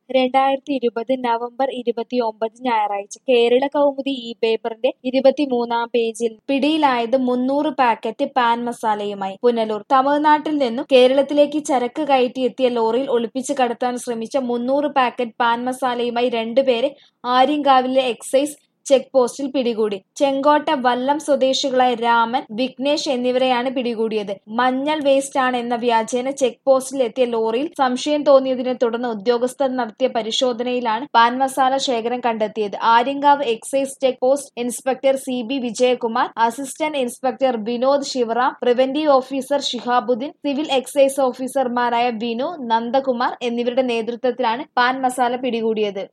രണ്ടായിരത്തി ഇരുപത് നവംബർ ഇരുപത്തിയൊമ്പത് ഞായറാഴ്ച കേരള കൗമുദി ഈ പേപ്പറിന്റെ ഇരുപത്തിമൂന്നാം പേജിൽ പിടിയിലായത് മുന്നൂറ് പാക്കറ്റ് പാൻ മസാലയുമായി പുനലൂർ തമിഴ്നാട്ടിൽ നിന്നും കേരളത്തിലേക്ക് ചരക്ക് കയറ്റി എത്തിയ ലോറിയിൽ ഒളിപ്പിച്ച് കടത്താൻ ശ്രമിച്ച മുന്നൂറ് പാക്കറ്റ് പാൻ മസാലയുമായി രണ്ടുപേരെ ആര്യങ്കാവിലെ എക്സൈസ് ചെക്ക് പോസ്റ്റിൽ പിടികൂടി ചെങ്കോട്ട വല്ലം സ്വദേശികളായ രാമൻ വിഘ്നേഷ് എന്നിവരെയാണ് പിടികൂടിയത് മഞ്ഞൾ വേസ്റ്റ് ആണ് എന്ന വ്യാജേന ചെക്ക് പോസ്റ്റിൽ എത്തിയ ലോറിയിൽ സംശയം തോന്നിയതിനെ തുടർന്ന് ഉദ്യോഗസ്ഥർ നടത്തിയ പരിശോധനയിലാണ് പാൻ മസാല ശേഖരം കണ്ടെത്തിയത് Aryankavu excise check post inspector C B Vijayakumar assistant inspector Vinod Sivaram preventive officer Shihabuddin civil excise ഓഫീസർമാരായ വിനു നന്ദകുമാർ എന്നിവരുടെ നേതൃത്വത്തിലാണ് പാൻ മസാല പിടികൂടിയത്